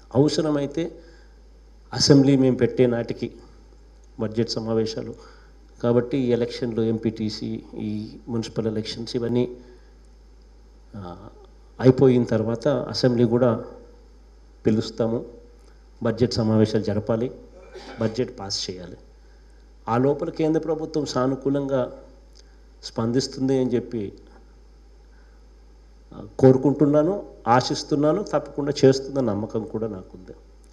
అవసరమైతే అసెంబ్లీ మేము పెట్టే నాటికి బడ్జెట్ సమావేశాలు కాబట్టి ఈ ఎలక్షన్లు ఎంపీటీసీ ఈ మున్సిపల్ ఎలక్షన్స్ ఇవన్నీ ఆ, అయిపోయిన తర్వాత అసెంబ్లీ కూడా పిలుస్తాము బడ్జెట్ సమావేశాలు జరపాలి బడ్జెట్ పాస్ చేయాలి ఆ లోపల కేంద్ర ప్రభుత్వం సానుకూలంగా స్పందిస్తుంది అని చెప్పి ఆ, కోరుకుంటున్నాను ఆశిస్తున్నాను తప్పకుండా చేస్తున్న నమ్మకం కూడా నాకుంది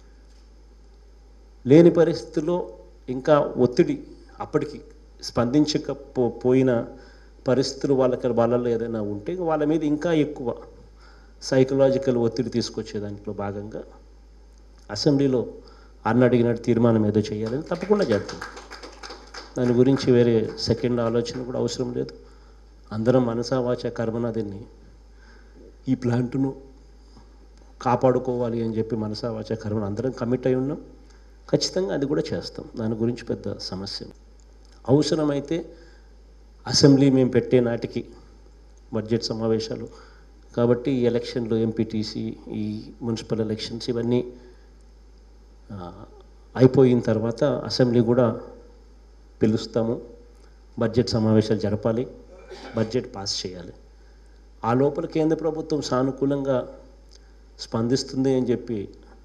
లేని పరిస్థితుల్లో ఇంకా ఒత్తిడి అప్పటికి స్పందించకపో పోయిన పరిస్థితులు వాళ్ళకి వాళ్ళలో ఏదైనా ఉంటే వాళ్ళ మీద ఇంకా ఎక్కువ సైకలాజికల్ ఒత్తిడి తీసుకొచ్చే దాంట్లో భాగంగా అసెంబ్లీలో అన్న అడిగినట్టు తీర్మానం ఏదో చేయాలని తప్పకుండా చేద్దాం దాని గురించి వేరే సెకండ్ ఆలోచన కూడా అవసరం లేదు అందరం మనసా వాచ కర్మన దీన్ని ఈ ప్లాంట్ను కాపాడుకోవాలి అని చెప్పి మనసా వాచ కర్మన అందరం కమిట్ అయి ఉన్నాం ఖచ్చితంగా అది కూడా చేస్తాం దాని గురించి పెద్ద సమస్య అవసరమైతే అసెంబ్లీ మేము పెట్టే నాటికి బడ్జెట్ సమావేశాలు కాబట్టి ఈ ఎలక్షన్లు ఎంపీటీసీ ఈ మున్సిపల్ ఎలక్షన్స్ ఇవన్నీ ఆ, అయిపోయిన తర్వాత అసెంబ్లీ కూడా పిలుస్తాము బడ్జెట్ సమావేశాలు జరపాలి బడ్జెట్ పాస్ చేయాలి ఆ లోపల కేంద్ర ప్రభుత్వం సానుకూలంగా స్పందిస్తుంది అని చెప్పి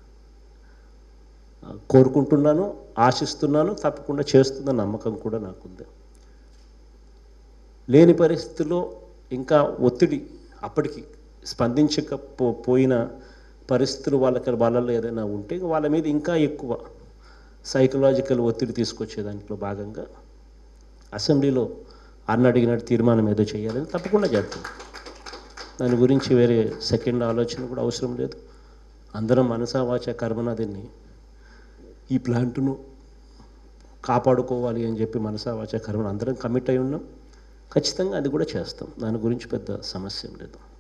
ఆ, కోరుకుంటున్నాను ఆశిస్తున్నాను తప్పకుండా చేస్తున్న నమ్మకం కూడా నాకుంది లేని పరిస్థితుల్లో ఇంకా ఒత్తిడి అప్పటికి స్పందించకపో పోయిన పరిస్థితులు వాళ్ళకి వాళ్ళలో ఏదైనా ఉంటే వాళ్ళ మీద ఇంకా ఎక్కువ సైకలాజికల్ ఒత్తిడి తీసుకొచ్చే దాంట్లో భాగంగా అసెంబ్లీలో అన్న అడిగినట్టు తీర్మానం ఏదో చేయాలని తప్పకుండా చేద్దాం దాని గురించి వేరే సెకండ్ ఆలోచన కూడా అవసరం లేదు అందరం మనసా వాచ కర్మన దీన్ని ఈ ప్లాంట్ను కాపాడుకోవాలి అని చెప్పి మనసా వాచ కర్మన అందరం కమిట్ అయి ఉన్నాం ఖచ్చితంగా అది కూడా చేస్తాం దాని గురించి పెద్ద సమస్య ఏం లేదు